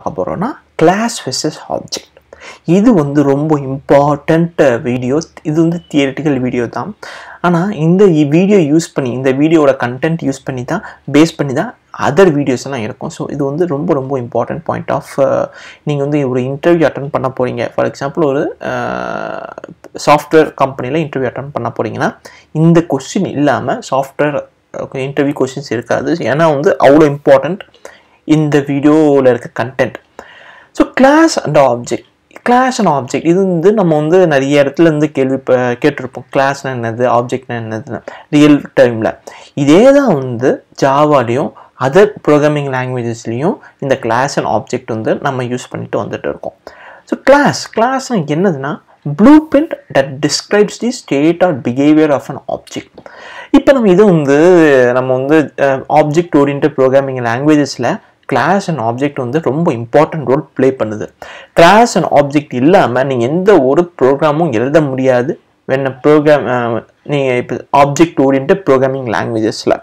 பார்க்க போகிறோன்னா class versus object இது வந்து ரொம்ப இம்பார்ட்டண்ட் வீடியோ இது வந்து தியரிட்டிக்கல் வீடியோ தான் ஆனால் இந்த வீடியோ யூஸ் பண்ணி இந்த வீடியோவோட கண்டென்ட் யூஸ் பண்ணி தான் பேஸ் பண்ணி தான் அதர் வீடியோஸ் எல்லாம் இருக்கும் ஸோ இது வந்து ரொம்ப ரொம்ப இம்பார்ட்டன்ட் பாயிண்ட் ஆஃப் நீங்கள் வந்து ஒரு இன்டர்வியூ அட்டன் பண்ண போகிறீங்க ஃபார் எக்ஸாம்பிள் ஒரு சாஃப்ட்வேர் கம்பெனியில் இன்டர்வியூ அட்டன் பண்ண போகிறீங்கன்னா இந்த கொஸ்டின் இல்லாமல் சாஃப்ட்வேர் இன்டர்வியூ கொஸ்டின்ஸ் இருக்காது ஏன்னா வந்து அவ்வளோ இம்பார்ட்டண்ட் இந்த வீடியோவில் இருக்க content so class and object class and object இது வந்து நம்ம வந்து நிறைய இடத்துல இருந்து கேள்வி இப்போ கேட்டிருப்போம் கிளாஸ்னா என்னது ஆப்ஜெக்ட்னா என்னதுன்னு ரியல் டைமில் இதே தான் வந்து ஜாவாலையும் அதர் ப்ரோக்ராமிங் லாங்குவேஜஸ்லேயும் இந்த கிளாஸ் அண்ட் ஆப்ஜெக்ட் வந்து நம்ம யூஸ் பண்ணிட்டு வந்துட்டு இருக்கோம் ஸோ கிளாஸ் கிளாஸ்னா என்னதுன்னா blue print that describes the state or behaviour of an object இப்போ நம்ம இது வந்து நம்ம வந்து ஆப்ஜெக்ட் ஓரியன்ட் ப்ரோக்ராமிங் லாங்குவேஜஸில் கிளாஸ் அண்ட் ஆப்ஜெக்ட் வந்து ரொம்ப இம்பார்ட்டன்ட் ரோல் ப்ளே பண்ணுது கிளாஸ் அண்ட் ஆப்ஜெக்ட் இல்லாமல் நீங்கள் எந்த ஒரு ப்ரோக்ராமும் எழுத முடியாது வென் ப்ரோக்ராம் நீங்கள் இப்போ ஆப்ஜெக்ட் ஓரியன்ட் ப்ரோக்ராமிங் லாங்குவேஜஸில்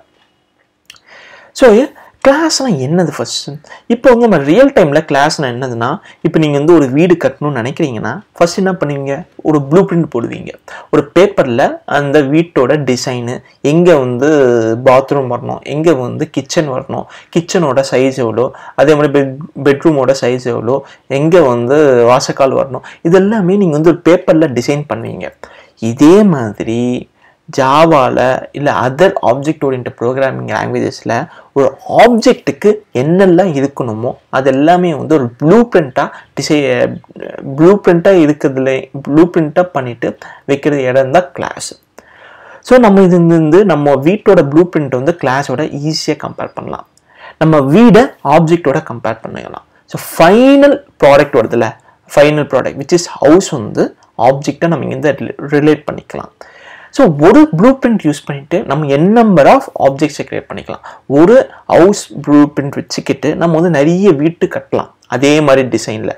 ஸோ கிளாஸ்னால் என்னது ஃபஸ்ட்டு இப்போ வந்து நம்ம ரியல் டைமில் கிளாஸ்னால் என்னதுன்னா இப்போ நீங்கள் வந்து ஒரு வீடு கட்டணும்னு நினைக்கிறீங்கன்னா ஃபஸ்ட் என்ன பண்ணுவீங்க ஒரு ப்ளூ பிரிண்ட் போடுவீங்க ஒரு பேப்பரில் அந்த வீட்டோட டிசைனு எங்கே வந்து பாத்ரூம் வரணும் எங்கே வந்து கிச்சன் வரணும் கிச்சனோட சைஸ் எவ்வளோ அதே மாதிரி பெட் பெட்ரூமோட சைஸ் எவ்வளோ எங்கே வந்து வாசக்கால் வரணும் இதெல்லாமே நீங்கள் வந்து ஒரு பேப்பரில் டிசைன் பண்ணுவீங்க இதே மாதிரி ஜாவாவில் இல்லை அதர் ஆப்ஜெக்ட் ஓரியன்ட் ப்ரோக்ராமிங் லாங்குவேஜஸில் ஒரு ஆப்ஜெக்ட்டுக்கு என்னெல்லாம் இருக்கணுமோ அது எல்லாமே வந்து ஒரு ப்ளூ பிரிண்ட்டாக டிசை ப்ளூ பிரிண்ட்டாக இருக்கிறதுல ப்ளூ பிரிண்ட்டாக பண்ணிவிட்டு வைக்கிறது இடம் தான் கிளாஸ் ஸோ நம்ம இது வந்து நம்ம வீட்டோட ப்ளூ பிரிண்ட் வந்து கிளாஸோட ஈஸியாக கம்பேர் பண்ணலாம் நம்ம வீடை ஆப்ஜெக்டோட கம்பேர் பண்ணிக்கலாம் ஸோ ஃபைனல் ப்ராடக்ட் வருதுல்ல final product which is house வந்து ஆப்ஜெக்டை நம்ம இங்கே ரிலேட் பண்ணிக்கலாம் ஸோ ஒரு ப்ளூ பிரிண்ட் யூஸ் பண்ணிட்டு நம்ம என் நம்பர் ஆஃப் ஆப்ஜெக்ட்ஸை கிரியேட் பண்ணிக்கலாம் ஒரு ஹவுஸ் ப்ளூ பிரிண்ட் வச்சுக்கிட்டு நம்ம வந்து நிறைய வீட்டு கட்டலாம் அதே மாதிரி டிசைனில்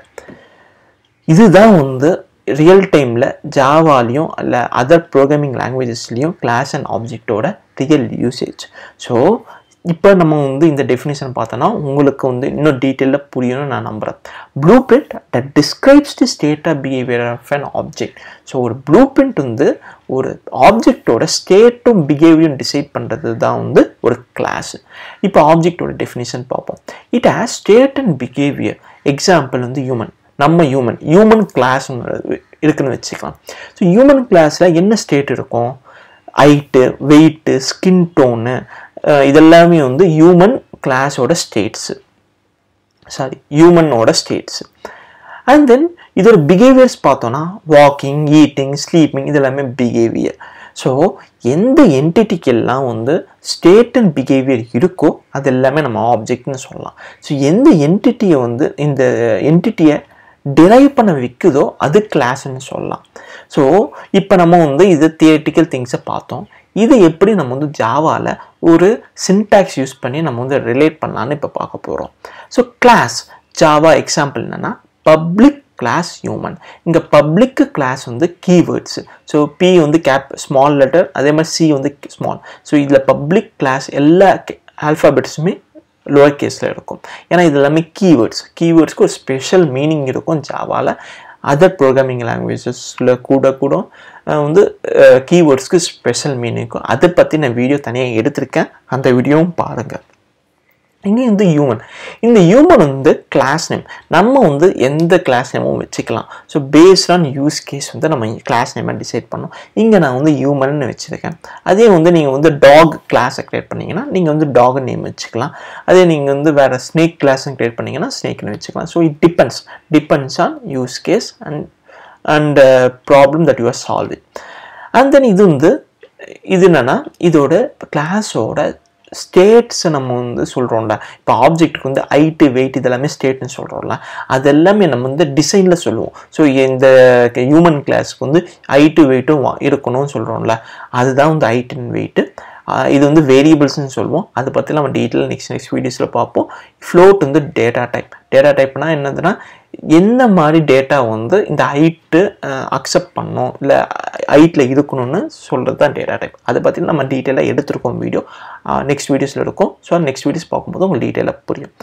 இதுதான் வந்து ரியல் டைமில் ஜாவாலையும் இல்லை அதர் ப்ரோக்ராமிங் லாங்குவேஜஸ்லேயும் கிளாஸ் அண்ட் ஆப்ஜெக்டோட ரியல் யூசேஜ் ஸோ இப்போ நம்ம வந்து இந்த டெஃபினேஷன் பார்த்தோன்னா உங்களுக்கு வந்து இன்னும் டீட்டெயிலாக புரியணும்னு நான் நம்புகிறேன் blue print that describes the state of behaviour of an object so ஒரு ப்ளூ பிரிண்ட் வந்து ஒரு ஆப்ஜெக்டோட ஸ்டேட்டும் பிஹேவியரும் டிசைட் பண்ணுறது தான் வந்து ஒரு கிளாஸ் இப்போ ஆப்ஜெக்டோட டெஃபினேஷன் பார்ப்போம் it has state and behaviour example வந்து ஹியூமன் நம்ம ஹியூமன் ஹியூமன் கிளாஸ் இருக்குன்னு வச்சுக்கலாம் ஸோ ஹியூமன் கிளாஸில் என்ன ஸ்டேட் இருக்கும் ஹைட்டு வெயிட்டு ஸ்கின் டோனு இதெல்லாமே வந்து ஹியூமன் கிளாஸோட ஸ்டேட்ஸு சாரி ஹியூமனோட ஸ்டேட்ஸு அண்ட் தென் இதோட பிஹேவியர்ஸ் பார்த்தோன்னா வாக்கிங் ஈட்டிங் ஸ்லீப்பிங் இதெல்லாமே பிஹேவியர் ஸோ எந்த என்டிட்டிக்கெல்லாம் வந்து ஸ்டேட் அண்ட் பிஹேவியர் இருக்கோ அது எல்லாமே நம்ம ஆப்ஜெக்ட்னு சொல்லலாம் ஸோ எந்த என்டிட்டியை வந்து இந்த என்டிட்டியை டிரைவ் பண்ண வைக்குதோ அது கிளாஸ்ன்னு சொல்லலாம் ஸோ இப்போ நம்ம வந்து இது தியேட்டிக்கல் திங்ஸை பார்த்தோம் இது எப்படி நம்ம வந்து ஜாவாவில் ஒரு சின்டாக்ஸ் யூஸ் பண்ணி நம்ம வந்து ரிலேட் பண்ணலான்னு இப்போ பார்க்க போகிறோம் ஸோ கிளாஸ் ஜாவா எக்ஸாம்பிள் என்னென்னா பப்ளிக் கிளாஸ் ஹியூமன் இங்கே பப்ளிக்கு கிளாஸ் வந்து கீவேர்ட்ஸு ஸோ பி வந்து கேப் ஸ்மால் லெட்டர் அதே மாதிரி சி வந்து ஸ்மால் ஸோ இதில் பப்ளிக் கிளாஸ் எல்லா ஆல்ஃபாபெட்ஸுமே லோவர் கேஸில் இருக்கும் ஏன்னா இது எல்லாமே கீவேர்ட்ஸ் கீவேர்ட்ஸ்க்கு ஒரு ஸ்பெஷல் மீனிங் இருக்கும் ஜாவாவில் அதர் ப்ரோக்ராமிங் லாங்குவேஜஸில் கூட கூட வந்து கீவேர்ட்ஸ்க்கு ஸ்பெஷல் மீனிங் இருக்கும் அதை பற்றி நான் வீடியோ தனியாக எடுத்திருக்கேன் அந்த வீடியோவும் பாருங்கள் இங்கே வந்து ஹியூமன் இந்த ஹியூமன் வந்து கிளாஸ் நேம் நம்ம வந்து எந்த கிளாஸ் நேமும் வச்சுக்கலாம் so based on use case வந்து நம்ம கிளாஸ் நேமை டிசைட் பண்ணோம் இங்கே நான் வந்து ஹியூமன் வச்சுருக்கேன் அதே வந்து நீங்கள் வந்து டாக் கிளாஸை க்ரியேட் பண்ணிங்கன்னா நீங்கள் வந்து டாக் நேம் வச்சுக்கலாம் அதே நீங்கள் வந்து வேறு ஸ்னேக் கிளாஸ்னு க்ரியேட் பண்ணிங்கன்னா ஸ்னேக்னு வச்சுக்கலாம் so it depends depends on use case and and problem that you are solving and then இது வந்து இது என்னென்னா இதோட கிளாஸோட ஸ்டேட்ஸை நம்ம வந்து சொல்கிறோம்ல இப்போ ஆப்ஜெக்ட்டுக்கு வந்து ஹைட்டு வெயிட் இதெல்லாமே ஸ்டேட்னு சொல்கிறோம்ல அது எல்லாமே நம்ம வந்து டிசைனில் சொல்லுவோம் ஸோ இந்த ஹியூமன் கிளாஸ்க்கு வந்து ஹைட்டு வெயிட்டும் இருக்கணும்னு சொல்கிறோம்ல அதுதான் வந்து ஹைட் அண்ட் வெயிட்டு இது வந்து வேரியபிள்ஸ்னு சொல்லுவோம் அதை பற்றி நம்ம டீட்டெயில் நெக்ஸ்ட் நெக்ஸ்ட் வீடியோஸில் பார்ப்போம் ஃப்ளோட் வந்து டேட்டா டைப் டேட்டா டைப்னா என்னதுன்னா என்ன மாதிரி டேட்டா வந்து இந்த ஹைட்டு அக்செப்ட் பண்ணணும் இல்லை ஹைட்டில் இருக்கணும்னு சொல்கிறது தான் டேட்டா டைப் அதை பற்றி நம்ம டீட்டெயிலாக எடுத்திருக்கோம் வீடியோ நெக்ஸ்ட் வீடியோஸில் இருக்கும் ஸோ நெக்ஸ்ட் வீடியோஸ் பார்க்கும்போது உங்களுக்கு டீட்டெயிலாக புரியும்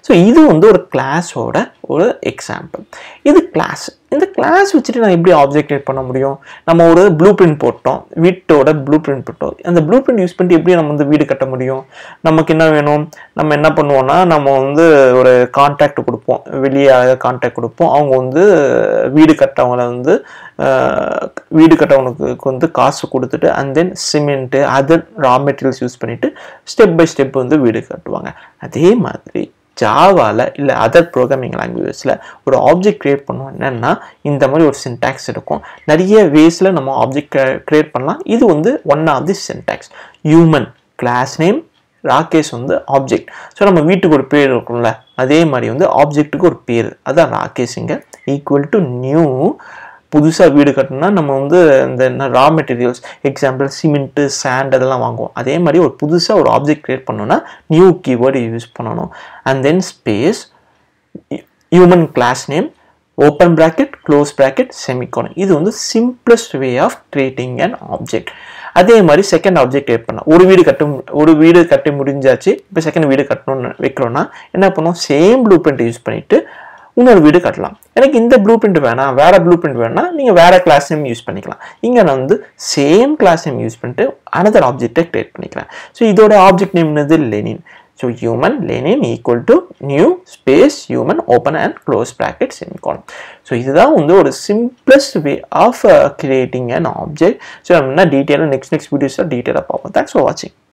ஸோ இது வந்து ஒரு கிளாஸோட ஒரு எக்ஸாம்பிள் இது கிளாஸ் இந்த கிளாஸ் வச்சுட்டு நான் எப்படி ஆப்ஜெக்ட் கிரியேட் பண்ண முடியும் நம்ம ஒரு ப்ளூ பிரிண்ட் போட்டோம் வீட்டோட ப்ளூ பிரிண்ட் போட்டோம் அந்த ப்ளூ பிரிண்ட் யூஸ் பண்ணிட்டு எப்படி நம்ம வந்து வீடு கட்ட முடியும் நமக்கு என்ன வேணும் நம்ம என்ன பண்ணுவோம்னா நம்ம வந்து ஒரு கான்டாக்ட் கொடுப்போம் வெளியே கான்டாக்ட் கொடுப்போம் அவங்க வந்து வீடு கட்டவங்கள வந்து அஹ், வீடு கட்டவனுக்கு வந்து காசு கொடுத்துட்டு and then cement other raw materials use பண்ணிட்டு ஸ்டெப் பை ஸ்டெப் வந்து வீடு கட்டுவாங்க அதே மாதிரி ஜாவால இல்லை அதர் ப்ரோக்ராமிங் லாங்குவேஜஸில் ஒரு ஆப்ஜெக்ட் கிரியேட் பண்ணுவோம் என்னன்னா இந்த மாதிரி ஒரு சின்டாக்ஸ் இருக்கும் நிறைய வேஸில் நம்ம ஆப்ஜெக்ட் கிரியேட் பண்ணலாம் இது வந்து one of the syntax human class name Rakesh வந்து ஆப்ஜெக்ட் ஸோ நம்ம வீட்டுக்கு ஒரு பேர் இருக்கும்ல அதே மாதிரி வந்து ஆப்ஜெக்ட்டுக்கு ஒரு பேர் அதான் ராகேஷுங்க ஈக்குவல் டு நியூ புதுசாக வீடு கட்டணும்னா நம்ம வந்து இந்த என்ன raw materials example cement sand அதெல்லாம் வாங்குவோம் அதே மாதிரி ஒரு புதுசாக ஒரு ஆப்ஜெக்ட் கிரியேட் பண்ணோம்னா நியூ கீவேர்டு யூஸ் பண்ணணும் and then space human class name open bracket close bracket semicolon இது வந்து simplest way of creating an object அதே மாதிரி செகண்ட் ஆப்ஜெக்ட் கிரியேட் பண்ணலாம் ஒரு வீடு கட்டும் ஒரு வீடு கட்டி முடிஞ்சாச்சு இப்போ செகண்ட் வீடு கட்டணும்னு வைக்கிறோம்னா என்ன பண்ணுவோம் சேம் ப்ளூ பிரிண்ட் யூஸ் பண்ணிட்டு இன்னொரு வீடு கட்டலாம் எனக்கு இந்த ப்ளூ பிரிண்ட் வேணாம் வேற ப்ளூ பிரிண்ட் வேணா நீங்கள் வேற கிளாஸ் நேம் யூஸ் பண்ணிக்கலாம் இங்கே நான் வந்து சேம் கிளாஸ் நேம் யூஸ் பண்ணிட்டு அனதர் ஆப்ஜெக்டை கிரியேட் பண்ணிக்கிறேன் ஸோ இதோட ஆப்ஜெக்ட் நேம் என்னது Lenin so human Lenin equal to new space human open and close bracket semicolon so இதுதான் வந்து ஒரு simplest way of creating an object so நம்ம என்ன டீட்டெயிலாக நெக்ஸ்ட் நெக்ஸ்ட் வீடியோஸில் டீட்டெயிலாக பார்ப்போம் தேங்க்ஸ் ஃபார் வாட்சிங்